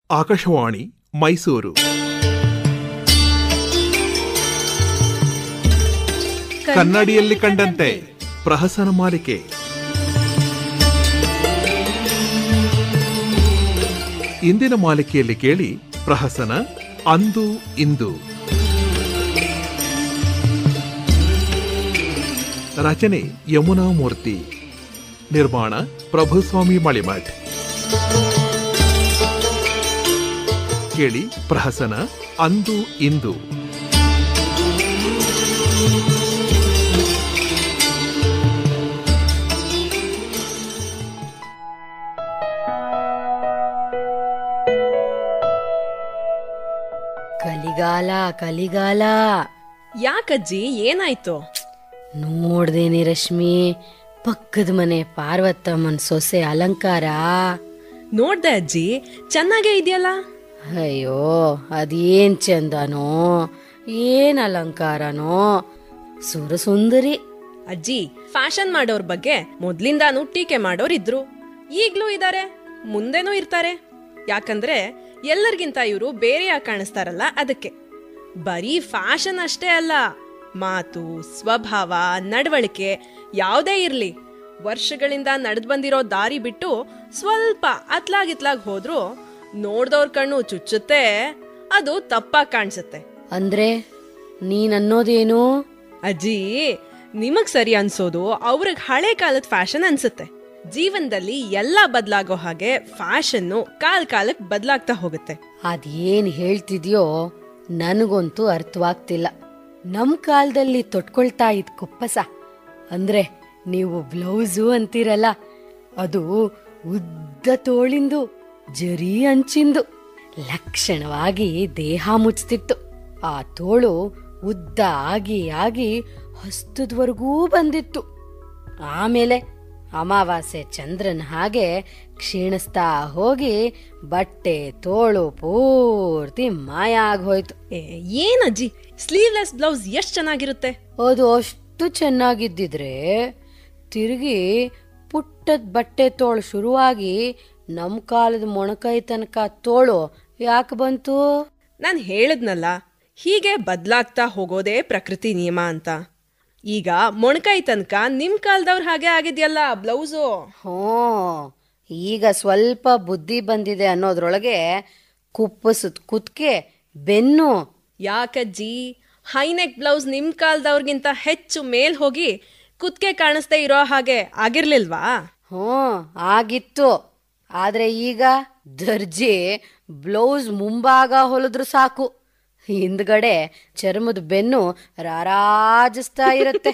ಆಕಾಶವಾಣಿ ಮೈಸೂರು ಕನ್ನಡಿಯಲ್ಲಿ ಕಂಡಂತೆ ಪ್ರಹಸನ ಮಾಲಿಕೆ ಇಂದಿನ ಮಾಲಿಕೆಯಲ್ಲಿ ಕೇಳಿ ಪ್ರಹಸನ ಅಂದು ಇಂದು ರಚನೆ ಯಮುನಾ ಮೂರ್ತಿ ನಿರ್ಮಾಣ ಪ್ರಭುಸ್ವಾಮಿ ಮಳಿಮಠ್ ಕೇಳಿ ಪ್ರಹಸನ ಅಂದು ಇಂದು ಕಲಿಗಾಲ ಕಲಿಗಾಲ ಯಾಕಜ್ಜಿ ಏನಾಯ್ತು ನೋಡ್ದೇನಿ ರಶ್ಮಿ ಪಕ್ಕದ ಮನೆ ಪಾರ್ವತಮ್ಮನ್ ಸೊಸೆ ಅಲಂಕಾರ ನೋಡ್ದೆ ಅಜ್ಜಿ ಚೆನ್ನಾಗೇ ಇದೆಯಲ್ಲ ಅಯ್ಯೋ ಅದೇನ್ ಚಂದನೋ ಏನ್ ಅಲಂಕಾರನೋ ಸುರಸುಂದರಿ ಅಜ್ಜಿ ಫ್ಯಾಷನ್ ಮಾಡೋರ್ ಬಗ್ಗೆ ಮೊದ್ಲಿಂದಾನು ಟೀಕೆ ಮಾಡೋರ್ ಇದ್ರು ಈಗ್ಲೂ ಇದಾರೆ ಮುಂದೆನೂ ಇರ್ತಾರೆ ಯಾಕಂದ್ರೆ ಎಲ್ಲರಿಗಿಂತ ಇವರು ಬೇರೆಯಾಗಿ ಕಾಣಿಸ್ತಾರಲ್ಲ ಅದಕ್ಕೆ ಬರೀ ಫ್ಯಾಷನ್ ಅಷ್ಟೇ ಅಲ್ಲ ಮಾತು ಸ್ವಭಾವ ನಡವಳಿಕೆ ಯಾವುದೇ ಇರ್ಲಿ ವರ್ಷಗಳಿಂದ ನಡೆದ್ ಬಂದಿರೋ ದಾರಿ ಬಿಟ್ಟು ಸ್ವಲ್ಪ ಅತ್ಲಾಗಿತ್ಲಾಗ್ ಹೋದ್ರು ನೋಡ್ದವ್ರ ಕಣ್ಣು ಚುಚ್ಚುತ್ತೆ ಅದು ತಪ್ಪಾಗಿ ಕಾಣಿಸುತ್ತೆ ಅಂದ್ರೆ ನೀನ್ ಅನ್ನೋದೇನು ಅಜ್ಜಿ ನಿಮಗ್ ಸರಿ ಅನ್ಸೋದು ಅವ್ರಿಗೆ ಹಳೆ ಕಾಲದ ಫ್ಯಾಷನ್ ಅನ್ಸುತ್ತೆ ಜೀವನದಲ್ಲಿ ಎಲ್ಲ ಬದಲಾಗೋ ಹಾಗೆ ಫ್ಯಾಷನ್ನು ಕಾಲ್ ಕಾಲಕ್ಕೆ ಬದಲಾಗ್ತಾ ಹೋಗುತ್ತೆ ಅದೇನ್ ಹೇಳ್ತಿದ್ಯೋ ನನಗಂತೂ ಅರ್ಥವಾಗ್ತಿಲ್ಲ ನಮ್ ಕಾಲದಲ್ಲಿ ತೊಟ್ಕೊಳ್ತಾ ಇದ್ ಕುಪ್ಪಸ ಅಂದ್ರೆ ನೀವು ಬ್ಲೌಸು ಅಂತೀರಲ್ಲ ಅದು ಉದ್ದ ತೋಳಿಂದು ಜರಿ ಅಂಚಿಂದು ಲಕ್ಷಣವಾಗಿ ದೇಹ ಮುಚ್ತಿತ್ತು ಆ ತೋಳು ಉದ್ದ ಆಗಿ ಆಗಿ ಹಸ್ತದವರೆಗೂ ಬಂದಿತ್ತು ಆಮೇಲೆ ಅಮಾವಾಸ್ಯೆ ಚಂದ್ರನ್ ಹಾಗೆ ಕ್ಷೀಣಿಸ್ತಾ ಹೋಗಿ ಬಟ್ಟೆ ತೋಳು ಪೂರ್ತಿ ಮಾಯ ಆಗೋಯ್ತು ಏ, ಏನ್ ಅಜ್ಜಿ ಸ್ಲೀವ್ಲೆಸ್ ಬ್ಲೌಸ್ ಎಷ್ಟ್ ಚೆನ್ನಾಗಿರುತ್ತೆ ಅದು ಅಷ್ಟು ಚೆನ್ನಾಗಿದ್ದಿದ್ರೆ ತಿರುಗಿ ಪುಟ್ಟದ ಬಟ್ಟೆ ತೋಳು ಶುರುವಾಗಿ ನಮ್ ಕಾಲದ ಮೊಣಕೈ ತನಕ ತೋಳು ಯಾಕೆ ಬಂತು ನಾನ್ ಹೇಳದ್ನಲ್ಲ ಹೀಗೆ ಬದ್ಲಾಗ್ತಾ ಹೋಗೋದೇ ಪ್ರಕೃತಿ ನಿಯಮ ಅಂತ ಈಗ ಮೊಣಕೈ ತನಕ ನಿಮ್ ಕಾಲ್ದವ್ರ ಹಾಗೆ ಆಗಿದ್ಯಲ್ಲ ಬ್ಲೌಸು ಹ್ಞೂ ಈಗ ಸ್ವಲ್ಪ ಬುದ್ಧಿ ಬಂದಿದೆ ಅನ್ನೋದ್ರೊಳಗೆ ಕುಪ್ಪಸದ ಕುತ್ಕೆ ಬೆನ್ನು ಯಾಕಜ್ಜಿ ಹೈನೆಕ್ ಬ್ಲೌಸ್ ನಿಮ್ ಕಾಲ್ದವ್ರಿಗಿಂತ ಹೆಚ್ಚು ಮೇಲ್ ಹೋಗಿ ಕುತ್ಕೆ ಕಾಣಿಸ್ದೇ ಇರೋ ಹಾಗೆ ಆಗಿರ್ಲಿಲ್ವಾ ಹ್ಞೂ ಆಗಿತ್ತು ಆದ್ರೆ ಈಗ ದರ್ಜಿ ಬ್ಲೌಸ್ ಮುಂಭಾಗ ಹೊಲಿದ್ರು ಸಾಕು ಹಿಂದ್ಗಡೆ ಚರ್ಮದ ಬೆನ್ನು ರಾರಾಜಿಸ್ತಾ ಇರುತ್ತೆ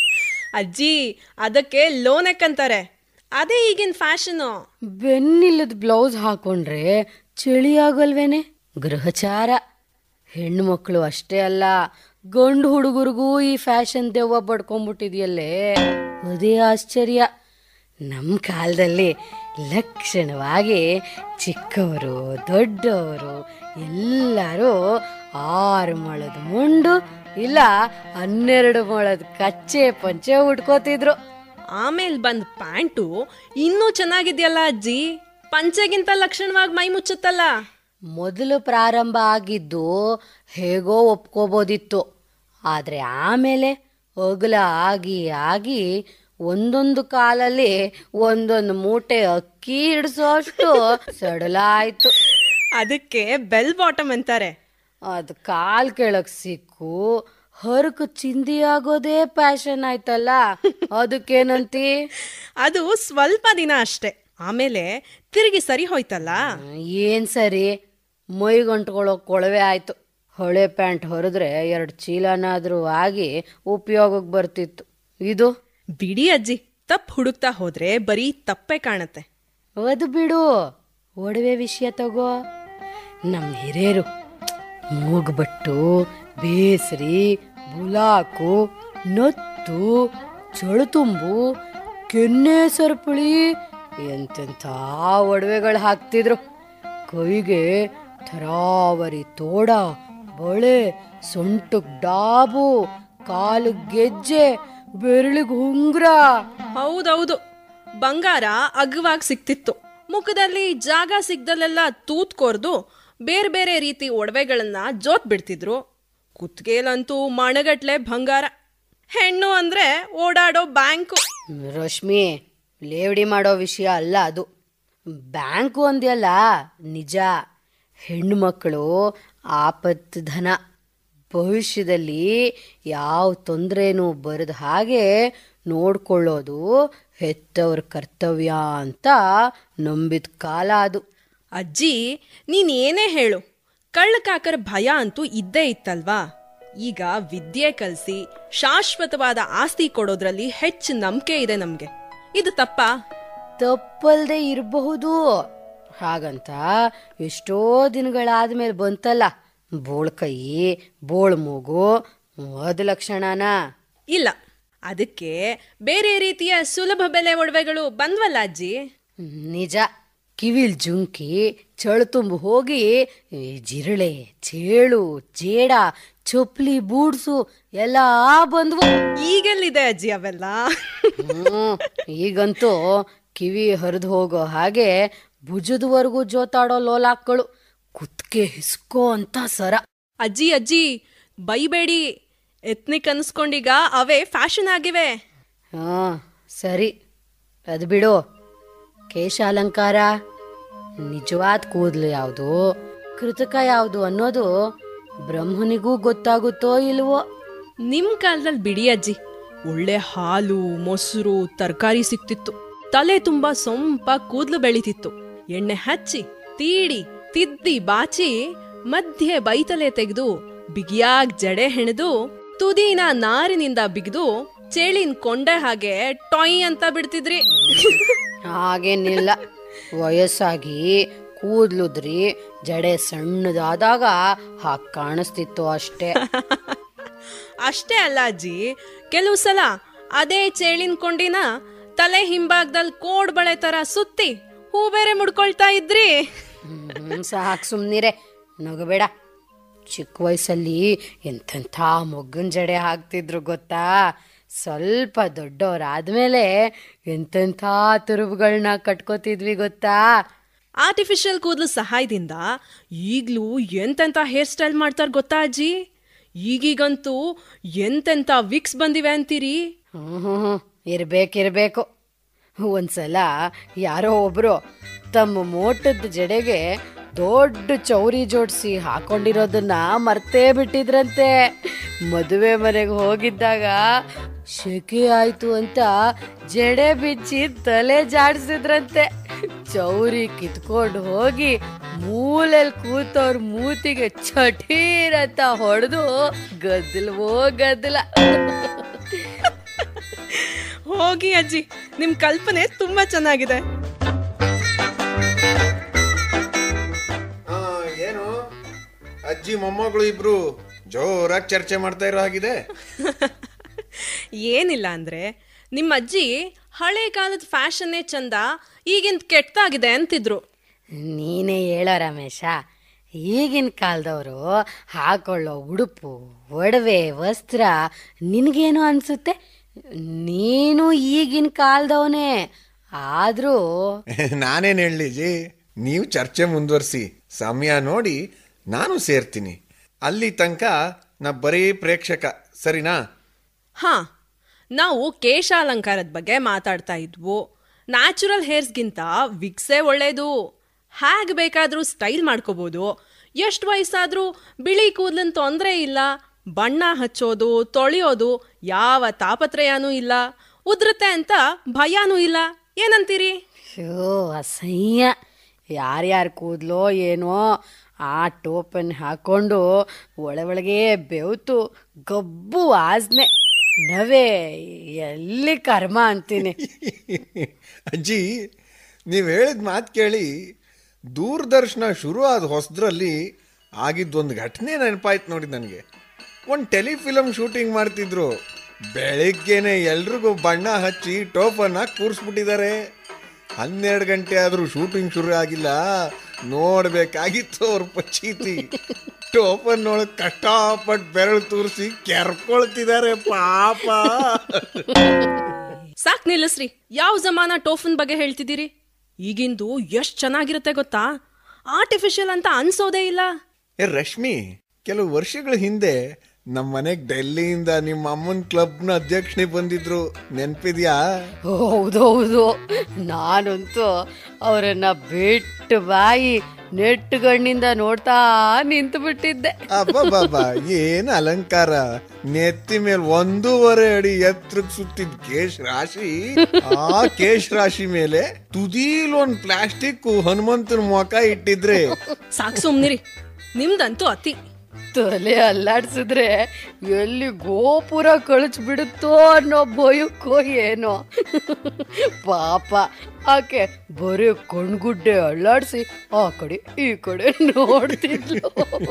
ಅಜ್ಜಿ ಅದಕ್ಕೆ ಲೋನೆಕ್ ಅಂತಾರೆ ಅದೇ ಈಗಿನ ಫ್ಯಾಷನು ಬೆನ್ನಿಲ್ಲದ ಬ್ಲೌಸ್ ಹಾಕೊಂಡ್ರೆ ಚಳಿ ಆಗಲ್ವೇನೆ ಗೃಹಚಾರ ಹೆಣ್ಣು ಮಕ್ಕಳು ಅಷ್ಟೇ ಅಲ್ಲ ಗಂಡು ಹುಡುಗರಿಗೂ ಈ ಫ್ಯಾಷನ್ ದೆವ್ವ ಬಡ್ಕೊಂಡ್ಬಿಟ್ಟಿದ್ಯಲ್ಲೇ ಅದೇ ಆಶ್ಚರ್ಯ ನಮ್ಮ ಕಾಲದಲ್ಲಿ ಲಕ್ಷಣವಾಗಿ ಚಿಕ್ಕವರು ದೊಡ್ಡವರು ಎಲ್ಲರೂ ಆರು ಮೊಳದ ಮುಂಡು ಇಲ್ಲ ಹನ್ನೆರಡು ಮೊಳದ ಕಚ್ಚೆ ಪಂಚೆ ಉಟ್ಕೋತಿದ್ರು ಆಮೇಲೆ ಬಂದ್ ಪ್ಯಾಂಟು ಇನ್ನೂ ಚೆನ್ನಾಗಿದ್ಯಲ್ಲ ಅಜ್ಜಿ ಪಂಚೆಗಿಂತ ಲಕ್ಷಣವಾಗಿ ಮೈ ಮುಚ್ಚುತ್ತಲ್ಲ ಮೊದಲು ಪ್ರಾರಂಭ ಆಗಿದ್ದು ಹೇಗೋ ಒಪ್ಕೋಬೋದಿತ್ತು ಆದರೆ ಆಮೇಲೆ ಅಗಲ ಆಗಿ ಆಗಿ ಒಂದೊಂದು ಕಾಲಲ್ಲಿ ಒಂದೊಂದು ಮೂಟೆ ಅಕ್ಕಿ ಹಿಡ್ಸೋಷ್ಟು ಸಡಲಾಯ್ತು ಅದಕ್ಕೆ ಬೆಲ್ ಬಾಟಮ್ ಅಂತಾರೆ ಅದು ಕಾಲ್ ಕೆಳಗ್ ಸಿಕ್ಕು ಹರಕು ಚಿಂದಿ ಆಗೋದೇ ಪ್ಯಾಷನ್ ಆಯ್ತಲ್ಲ ಅದಕ್ಕೇನಂತಿ ಅದು ಸ್ವಲ್ಪ ದಿನ ಅಷ್ಟೆ ಆಮೇಲೆ ತಿರುಗಿ ಸರಿ ಹೋಯ್ತಲ್ಲ ಏನ್ ಸರಿ ಮೈಗಂಟ್ಕೊಳ್ಳೋ ಕೊಳವೆ ಆಯ್ತು ಹೊಳೆ ಪ್ಯಾಂಟ್ ಹೊರದ್ರೆ ಎರಡು ಚೀಲನಾದ್ರೂ ಆಗಿ ಉಪಯೋಗಕ್ಕೆ ಬರ್ತಿತ್ತು ಇದು ಬಿಡಿ ಅಜ್ಜಿ ತಪ್ಪು ಹುಡುಕ್ತಾ ಹೋದ್ರೆ ಬರೀ ತಪ್ಪೇ ಕಾಣತ್ತೆ ಅದು ಬಿಡು ಒಡವೆ ವಿಷಯ ತಗೋ ನಮ್ಮ ಹಿರಿಯರು ಮೂಗ್ಬಟ್ಟು ಬೇಸರಿ ಬುಲಾಕು ನತ್ತು ಚಳುತುಂಬು ಕೆನ್ನೆ ಸರಪಳಿ ಎಂತೆಂಥ ಒಡವೆಗಳು ಹಾಕ್ತಿದ್ರು ಕೈಗೆ ಥರಾವರಿ ತೋಡ ಬಳೆ ಸೊಂಟಕ್ ಡಾಬು ಕಾಲಿಗೆ ಗೆಜ್ಜೆ ಬೆರಳಿಗೆ ಉಂಗ್ರ ಹೌದೌದು ಬಂಗಾರ ಅಗ್ಗವಾಗಿ ಸಿಕ್ತಿತ್ತು ಮುಖದಲ್ಲಿ ಜಾಗ ಸಿಗ್ದಲ್ಲೆಲ್ಲ ತೂತ್ ಕೊರ್ದು ಬೇರೆ ಬೇರೆ ರೀತಿ ಒಡವೆಗಳನ್ನ ಜೋತ್ ಬಿಡ್ತಿದ್ರು ಕುತ್ಗೆಲಂತೂ ಮಣಗಟ್ಲೆ ಬಂಗಾರ ಹೆಣ್ಣು ಅಂದ್ರೆ ಓಡಾಡೋ ಬ್ಯಾಂಕು ರಶ್ಮಿ ಲೇವಡಿ ಮಾಡೋ ವಿಷಯ ಅಲ್ಲ ಅದು ಬ್ಯಾಂಕು ಅಂದ್ಯಲ್ಲ ನಿಜ ಹೆಣ್ಣು ಮಕ್ಕಳು ಆಪತ್ತು ಧನ ಭವಿಷ್ಯದಲ್ಲಿ ಯಾವ ತೊಂದರೆನೂ ಬರದ ಹಾಗೆ ನೋಡ್ಕೊಳ್ಳೋದು ಹೆತ್ತವ್ರ ಕರ್ತವ್ಯ ಅಂತ ನಂಬಿದ ಕಾಲ ಅದು ಅಜ್ಜಿ ನೀನ್ ಏನೇ ಹೇಳು ಕಳ್ಳಕಾಕರ ಭಯ ಅಂತೂ ಇದ್ದೇ ಇತ್ತಲ್ವಾ ಈಗ ವಿದ್ಯೆ ಕಲ್ಸಿ ಶಾಶ್ವತವಾದ ಆಸ್ತಿ ಕೊಡೋದ್ರಲ್ಲಿ ಹೆಚ್ಚು ನಂಬಿಕೆ ಇದೆ ನಮ್ಗೆ ಇದು ತಪ್ಪಾ ತಪ್ಪಲ್ದೆ ಇರಬಹುದು ಹಾಗಂತ ಎಷ್ಟೋ ದಿನಗಳಾದ್ಮೇಲೆ ಬಂತಲ್ಲ ಬೋಳ್ ಕೈ ಬೋಳ್ ಮೂಗು ಅದ್ ಲಕ್ಷಣನ ಇಲ್ಲ ಅದಕ್ಕೆ ಬೇರೆ ರೀತಿಯ ಸುಲಭ ಬೆಲೆ ಒಡವೆಗಳು ಬಂದ್ವಲ್ಲ ಅಜ್ಜಿ ನಿಜ ಕಿವಿಲ್ ಜುಂಕಿ ಚಳು ತುಂಬ ಹೋಗಿ ಈ ಜಿರಳೆ ಚೇಳು ಜೇಡ ಚೊಪ್ಲಿ ಬೂಡ್ಸು ಎಲ್ಲ ಬಂದ್ವು ಈಗೆಲ್ಲಿದೆ ಅಜ್ಜಿ ಅವೆಲ್ಲ ಹ್ಮ್, ಈಗಂತೂ ಕಿವಿ ಹರಿದು ಹೋಗೋ ಹಾಗೆ ಭುಜದವರೆಗೂ ಜೋತಾಡೋ ಲೋಲಾಕ್ಗಳು ಕುತ್ಕೆ ಹಿಸ್ಕೋ ಅಂತ ಸರ ಅಜ್ಜಿ ಅಜ್ಜಿ ಬೈಬೇಡಿ ಎತ್ನಿಕ್ ಅನ್ಸ್ಕೊಂಡೀಗ ಅವೇ ಫ್ಯಾಷನ್ ಆಗಿವೆ ಹಾ ಸರಿ ಅದು ಬಿಡು ಕೇಶ ಅಲಂಕಾರ ನಿಜವಾದ ಕೂದಲು ಯಾವುದು ಕೃತಕ ಯಾವುದು ಅನ್ನೋದು ಬ್ರಹ್ಮನಿಗೂ ಗೊತ್ತಾಗುತ್ತೋ ಇಲ್ವೋ ನಿಮ್ ಕಾಲದಲ್ಲಿ ಬಿಡಿ ಅಜ್ಜಿ ಒಳ್ಳೆ ಹಾಲು ಮೊಸರು ತರಕಾರಿ ಸಿಕ್ತಿತ್ತು ತಲೆ ತುಂಬಾ ಸೊಂಪ ಕೂದ್ಲು ಬೆಳಿತಿತ್ತು ಎಣ್ಣೆ ಹಚ್ಚಿ ತೀಡಿ ತಿದ್ದಿ ಬಾಚಿ ಮಧ್ಯೆ ಬೈತಲೆ ತೆಗೆದು ಬಿಗಿಯಾಗ್ ಜಡೆ ಹೆಣೆದು ತುದಿನ ನಾರಿನಿಂದ ಬಿಗಿದು ಚೇಳಿನ ಕೊಂಡೆ ಹಾಗೆ ಟೊಯ್ ಅಂತ ಬಿಡ್ತಿದ್ರಿ ಹಾಗೇನಿಲ್ಲ ವಯಸ್ಸಾಗಿ ಕೂದ್ಲುದ್ರಿ ಜಡೆ ಸಣ್ಣದಾದಾಗ ಹಾಗೆ ಕಾಣಿಸ್ತಿತ್ತು ಅಷ್ಟೇ ಅಷ್ಟೇ ಅಲ್ಲ ಅಜ್ಜಿ ಕೆಲವು ಸಲ ಅದೇ ಚೇಳಿನ ಕೊಂಡಿನ ತಲೆ ಹಿಂಭಾಗದಲ್ಲಿ ಕೋಡ್ ಬಳೆ ತರ ಸುತ್ತಿ ಹೂ ಬೇರೆ ಮುಡ್ಕೊಳ್ತಾ ಇದ್ರಿ ಹ್ಮ್, ಸಾಕ್ ಸುಮ್ನಿರೆ ನಗಬೇಡ ಚಿಕ್ಕ ವಯಸ್ಸಲ್ಲಿ ಎಂತೆಂಥ ಮೊಗ್ಗನ್ ಜಡೆ ಹಾಕ್ತಿದ್ರು ಗೊತ್ತಾ ಸ್ವಲ್ಪ ದೊಡ್ಡವರಾದ್ಮೇಲೆ ಎಂತೆಂಥ ತುರುಬುಗಳನ್ನ ಕಟ್ಕೋತಿದ್ವಿ ಗೊತ್ತಾ ಆರ್ಟಿಫಿಷಿಯಲ್ ಕೂದಲು ಸಹಾಯದಿಂದ ಈಗ್ಲೂ ಎಂತೆಂಥ ಹೇರ್ ಸ್ಟೈಲ್ ಮಾಡ್ತಾರ ಗೊತ್ತಾ ಅಜ್ಜಿ ಈಗೀಗಂತೂ ಎಂತೆಂಥ ವಿಕ್ಸ್ ಬಂದಿವೆ ಅಂತೀರಿ ಹ್ಞೂ ಹ್ಞೂ ಹ್ಞೂ ಇರ್ಬೇಕಿರ್ಬೇಕು ಒಂದ್ಸಲ ಯಾರೋ ಒಬ್ರು ತಮ್ಮ ಮೋಟದ ಜಡೆಗೆ ದೊಡ್ಡ ಚೌರಿ ಜೋಡಿಸಿ ಹಾಕೊಂಡಿರೋದನ್ನ ಮರ್ತೇ ಬಿಟ್ಟಿದ್ರಂತೆ ಮದುವೆ ಮನೆಗೆ ಹೋಗಿದ್ದಾಗ ಶೆಕೆ ಆಯ್ತು ಅಂತ ಜಡೆ ಬಿಚ್ಚಿ ತಲೆ ಜಾಡಿಸಿದ್ರಂತೆ ಚೌರಿ ಕಿತ್ಕೊಂಡು ಹೋಗಿ ಮೂಲೆಲ್ ಕೂತವ್ರ ಮೂತಿಗೆ ಚಟೀರ್ ಅಂತ ಹೊಡೆದು ಗದ್ದಲ್ವೋ ಗದ್ದಲ ಹೋಗಿ ಅಜ್ಜಿ ನಿಮ್ ಕಲ್ಪನೆ ತುಂಬಾ ಚೆನ್ನಾಗಿದೆ ಆ, ಏನು ಅಜ್ಜಿ ಮೊಮ್ಮಗಳು ಇಬ್ರು ಜೋರಾಗಿ ಚರ್ಚೆ ಮಾಡ್ತಾ ಇರೋ ಹಾಗಿದೆ ಏನಿಲ್ಲ ಅಂದ್ರೆ ನಿಮ್ಮ ಅಜ್ಜಿ ಹಳೆ ಕಾಲದ ಫ್ಯಾಷನ್ನೇ ಚಂದ ಈಗಿನ ಕೆಟ್ಟಾಗಿದೆ ಅಂತಿದ್ರು ನೀನೇ ಹೇಳೋ ರಮೇಶ ಈಗಿನ ಕಾಲದವರು ಹಾಕೊಳ್ಳೋ ಉಡುಪು ಒಡವೆ ವಸ್ತ್ರ ನಿನಗೇನು ಅನ್ಸುತ್ತೆ ನೀನು ಈಗಿನ ಕಾಲದವನೇ ಆದರೂ ನಾನೇನು ಹೇಳಲಿ ಜಿ ನೀವು ಚರ್ಚೆ ಮುಂದುವರಿಸಿ ಸಮಯ ನೋಡಿ ನಾನು ಸೇರ್ತೀನಿ ಅಲ್ಲಿ ತನಕ ನಾ ಬರೀ ಪ್ರೇಕ್ಷಕ ಸರಿನಾ ಹಾ ನಾವು ಕೇಶಾಲಂಕಾರದ ಬಗ್ಗೆ ಮಾತಾಡ್ತಾ ಇದ್ವು ನ್ಯಾಚುರಲ್ ಹೇರ್ಸ್ಗಿಂತ ವಿಕ್ಸೇ ಒಳ್ಳೇದು ಹೇಗೆ ಬೇಕಾದರೂ ಸ್ಟೈಲ್ ಮಾಡ್ಕೋಬೋದು ಎಷ್ಟು ವಯಸ್ಸಾದರೂ ಬಿಳಿ ಕೂದಲಿನ ತೊಂದರೆ ಇಲ್ಲ ಬಣ್ಣ ಹಚ್ಚೋದು ತೊಳೆಯೋದು ಯಾವ ತಾಪತ್ರಯನೂ ಇಲ್ಲ ಉದ್ರತೆ ಅಂತ ಭಯನೂ ಇಲ್ಲ ಏನಂತೀರಿ ಶೋ ಅಸಹ್ಯ ಯಾರ್ಯಾರು ಕೂದಲೋ ಏನೋ ಆ ಟೋಪನ್ ಹಾಕೊಂಡು ಒಳ ಒಳಗೆ ಬೆವ್ತು ಗಬ್ಬು ವಾಸನೆ ನವೇ ಎಲ್ಲಿ ಕರ್ಮ ಅಂತೀನಿ ಅಜ್ಜಿ ನೀವು ಹೇಳಿದ ಮಾತು ಕೇಳಿ ದೂರದರ್ಶನ ಶುರು ಆದ ಹೊಸದ್ರಲ್ಲಿ ಆಗಿದ್ದೊಂದು ಘಟನೆ ನೆನಪಾಯ್ತು ನೋಡಿ ನನಗೆ ಒಂದು ಟೆಲಿಫಿಲಮ್ ಶೂಟಿಂಗ್ ಮಾಡ್ತಿದ್ರು ಬೆಳಿಗ್ಗೆನೆ ಎಲ್ರಿಗೂ ಬಣ್ಣ ಹಚ್ಚಿ ಟೋಪನ್ನ ಕೂರಿಸ್ಬಿಟ್ಟಿದ್ದಾರೆ ಹನ್ನೆರಡು ಗಂಟೆ ಆದರೂ ಶೂಟಿಂಗ್ ಶುರು ಆಗಿಲ್ಲ ನೋಡ್ಬೇಕಾಗಿತ್ತು ಅವ್ರ ಪಚೀತಿ ಟೋಪನ್ ಒಳಗೆ ಕಷ್ಟಪಟ್ಟು ಬೆರಳು ತೂರಿಸಿ ಕೆರ್ಕೊಳ್ತಿದ್ದಾರೆ ಪಾಪ ಸಾಕ್ ನಿಲ್ಲಿಸ್ರಿ ಯಾವ ಜಮಾನ ಟೋಫನ್ ಬಗ್ಗೆ ಹೇಳ್ತಿದ್ದೀರಿ ಈಗಿಂದು ಎಷ್ಟ್ ಚೆನ್ನಾಗಿರುತ್ತೆ ಗೊತ್ತಾ ಆರ್ಟಿಫಿಷಿಯಲ್ ಅಂತ ಅನ್ಸೋದೇ ಇಲ್ಲ ಏ ರಶ್ಮಿ ಕೆಲವು ವರ್ಷಗಳ ಹಿಂದೆ ನಮ್ಮ ಮನೆಗ್ ಡೆಲ್ಲಿಯಿಂದ ನಿಮ್ಮ ಅಮ್ಮನ ಕ್ಲಬ್ನ ಅಧ್ಯಕ್ಷಣೆ ಬಂದಿದ್ರು ನೆನ್ಪಿದ್ಯಾ ಹೌದೌದು ನಾನಂತೂ ಅವರನ್ನ ಬಿಟ್ಟು ಬಾಯಿ ನೆಟ್ಟುಗಣ್ಣಿಂದ ನೋಡ್ತಾ ನಿಂತು ಬಿಟ್ಟಿದ್ದೆ ಅಬ್ಬಬ್ಬಾ ಏನ್ ಅಲಂಕಾರ ನೆತ್ತಿ ಮೇಲೆ ಒಂದೂವರೆ ಅಡಿ ಎತ್ತರಕ್ ಸುತ್ತಿದ್ ಕೇಶ್ ರಾಶಿ ಆ ಕೇಶ್ ರಾಶಿ ಮೇಲೆ ತುದೀಲ್ ಒಂದ್ ಪ್ಲಾಸ್ಟಿಕ್ ಹನುಮಂತನ ಮೊಕ ಇಟ್ಟಿದ್ರೆ ಸಾಕ್ ಸುಮ್ನಿರಿ ನಿಮ್ದಂತೂ ಅತಿ ತಲೆ ಅಲ್ಲಾಡ್ಸಿದ್ರೆ ಎಲ್ಲಿ ಗೋಪುರ ಕಳಿಸ್ ಬಿಡುತ್ತೋ ಅನ್ನೋ ಭಯಕ್ಕೋ ಏನೋ ಪಾಪ ಆಕೆ ಬರೀ ಕಣ್ಗುಡ್ಡೆ ಅಲ್ಲಾಡ್ಸಿ ಆ ಕಡೆ ಈ ಕಡೆ ನೋಡ್ತಿದ್ಲು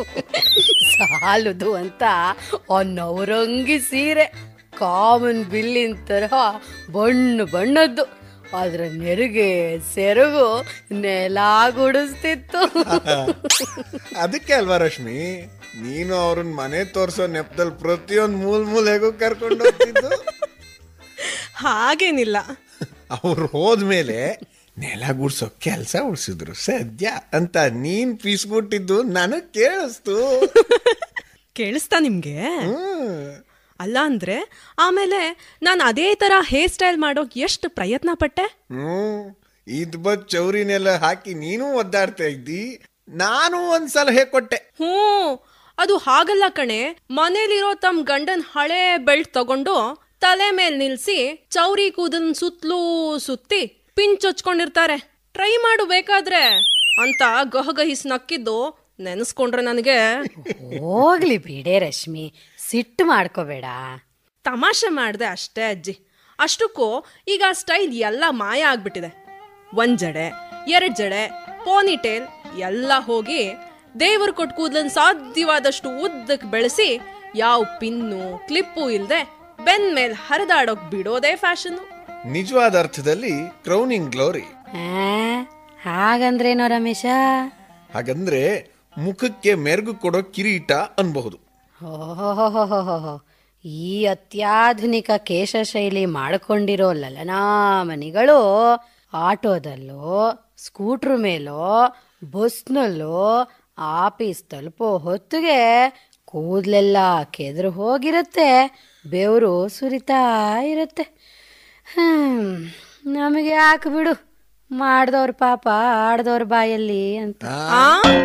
ಸಾಲದು ಅಂತ ಆ ನವರಂಗಿ ಸೀರೆ ಕಾಮನ್ ಬಿಲ್ಲಿನ ತರಹ ಬಣ್ಣ ಬಣ್ಣದ್ದು ಅದ್ರ ನೆರಿಗೆ ಸೆರಗು ನೆಲ ಗುಡಿಸ್ತಿತ್ತು ಅದಕ್ಕೆ ಅಲ್ವಾ ರಶ್ಮಿ ನೀನು ಅವ್ರನ್ನ ಮನೆ ತೋರ್ಸೋ ನೆಪದಲ್ಲಿ ಪ್ರತಿಯೊಂದ್ ಮೂಲ್ ಮೂಲೆಗೂ ಕರ್ಕೊಂಡು ಹೋಗ್ತಿದ್ದು ಹಾಗೇನಿಲ್ಲ ಅವ್ರು ಹೋದ್ಮೇಲೆ ನೆಲ ಗುಡ್ಸೋ ಕೆಲ್ಸ ಉಡ್ಸಿದ್ರು ಸದ್ಯ ಅಂತ ನೀನ್ ಪೀಸ್ಬಿಟ್ಟಿದ್ದು ನನಗ್ ಕೇಳಿಸ್ತು ಕೇಳಿಸ್ತಾ ನಿಮ್ಗೆ ಹ್ಮ್ ಅಲ್ಲ ಅಂದ್ರೆ ಆಮೇಲೆ ನಾನು ಅದೇ ತರ ಹೇರ್ ಸ್ಟೈಲ್ ಮಾಡೋಕ್ ಎಷ್ಟು ಪ್ರಯತ್ನ ಪಟ್ಟೆ ಹ್ಮ್ ಇದ್ ಬದ್ ಚೌರಿನೆಲ್ಲ ಹಾಕಿ ನೀನು ಒದ್ದಾಡ್ತಾ ಇದ್ದಿ ನಾನು ಒಂದ್ ಸಲಹೆ ಕೊಟ್ಟೆ ಹ್ಞೂ ಅದು ಹಾಗಲ್ಲ ಕಣೆ ಮನೇಲಿರೋ ತಮ್ಮ ಗಂಡನ್ ಹಳೆ ಬೆಲ್ಟ್ ತಗೊಂಡು ತಲೆ ಮೇಲ್ ನಿಲ್ಸಿ ಚೌರಿ ಕೂದಲ್ ಸುತ್ತಲೂ ಸುತ್ತಿ ಪಿಂಚ್ ಹಚ್ಕೊಂಡಿರ್ತಾರೆ ಟ್ರೈ ಮಾಡು ಬೇಕಾದ್ರೆ ಅಂತ ಗಹಗಹಿಸ್ ನಕ್ಕಿದ್ದು ನೆನೆಸ್ಕೊಂಡ್ರೆ ನನಗೆ ಹೋಗ್ಲಿ ಬಿಡೆ ರಶ್ಮಿ ಸಿಟ್ಟು ಮಾಡ್ಕೋಬೇಡ ತಮಾಷೆ ಮಾಡ್ದೆ ಅಷ್ಟೇ ಅಜ್ಜಿ ಅಷ್ಟಕ್ಕೂ ಈಗ ಸ್ಟೈಲ್ ಎಲ್ಲ ಮಾಯ ಆಗ್ಬಿಟ್ಟಿದೆ ಒಂದ್ ಜಡೆ ಎರಡ್ ಜಡೆ ಪೋನಿಟೇಲ್ ಎಲ್ಲ ಹೋಗಿ ದೇವ್ರ ಕೊಟ್ ಕೂದ್ಲನ್ ಸಾಧ್ಯವಾದಷ್ಟು ಉದ್ದಕ್ ಬೆಳೆಸಿ ಯಾವ ಪಿನ್ನು ಕ್ಲಿಪ್ಪು ಇಲ್ದೆ ಬೆನ್ ಮೇಲ್ ಹರಿದಾಡೋಕ್ ಬಿಡೋದೇ ಫ್ಯಾಷನ್ ನಿಜವಾದ ಅರ್ಥದಲ್ಲಿ ಕ್ರೌನಿಂಗ್ ಗ್ಲೋರಿ ಆ, ಹಾಗಂದ್ರೇನೋ ರಮೇಶ ಹಾಗಂದ್ರೆ ಮುಖಕ್ಕೆ ಮೆರುಗು ಕೊಡೋ ಕಿರೀಟ ಅನ್ಬಹುದು ಓಹೋಹೋಹೋಹೋ ಈ ಅತ್ಯಾಧುನಿಕ ಕೇಶಶೈಲಿ ಮಾಡ್ಕೊಂಡಿರೋ ಲಲನಾಮನಿಗಳು ಆಟೋದಲ್ಲೋ ಸ್ಕೂಟ್ರ್ ಮೇಲೋ ಬಸ್ನಲ್ಲೋ ಆಫೀಸ್ ತಲುಪೋ ಹೊತ್ತಿಗೆ ಕೂದಲೆಲ್ಲ ಕೆದ್ರು ಹೋಗಿರುತ್ತೆ ಬೆವರು ಸುರಿತಾ ಇರುತ್ತೆ ಹ್ಮ್ ನಮಗೆ ಯಾಕೆ ಬಿಡು ಮಾಡ್ದವ್ರ ಪಾಪ ಆಡ್ದವ್ರ ಬಾಯಲ್ಲಿ ಅಂತ ಆ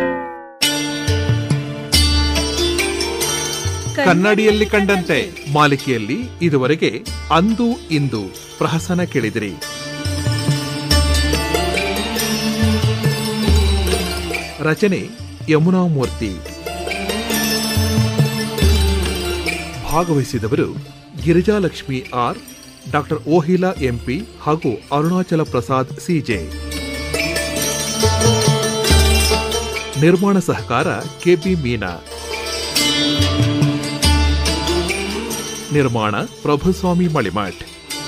ಕನ್ನಡಿಯಲ್ಲಿ ಕಂಡಂತೆ ಮಾಲಿಕೆಯಲ್ಲಿ ಇದುವರೆಗೆ ಅಂದು ಇಂದು ಪ್ರಹಸನ ಕೇಳಿದಿರಿ ರಚನೆ ಯಮುನಾ ಮೂರ್ತಿ ಭಾಗವಹಿಸಿದವರು ಗಿರಿಜಾಲಕ್ಷ್ಮಿ ಆರ್ ಡಾಕ್ಟರ್ ಓಹಿಲಾ ಎಂಪಿ ಹಾಗೂ ಅರುಣಾಚಲ ಪ್ರಸಾದ್ ಸಿಜೆ ನಿರ್ಮಾಣ ಸಹಕಾರ ಕೆಬಿ ಮೀನಾ ನಿರ್ಮಾಣ ಪ್ರಭುಸ್ವಾಮಿ ಮಳಿಮಠ್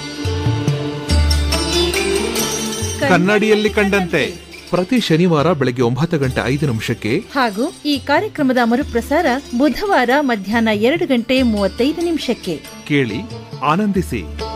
ಕನ್ನಡಿಯಲ್ಲಿ ಕಂಡಂತೆ ಪ್ರತಿ ಶನಿವಾರ ಬೆಳಗ್ಗೆ ಒಂಬತ್ತು ಗಂಟೆ ಐದು ನಿಮಿಷಕ್ಕೆ ಹಾಗೂ ಈ ಕಾರ್ಯಕ್ರಮದ ಮರುಪ್ರಸಾರ ಬುಧವಾರ ಮಧ್ಯಾಹ್ನ ಎರಡು ಗಂಟೆ ಮೂವತ್ತೈದು ನಿಮಿಷಕ್ಕೆ ಕೇಳಿ ಆನಂದಿಸಿ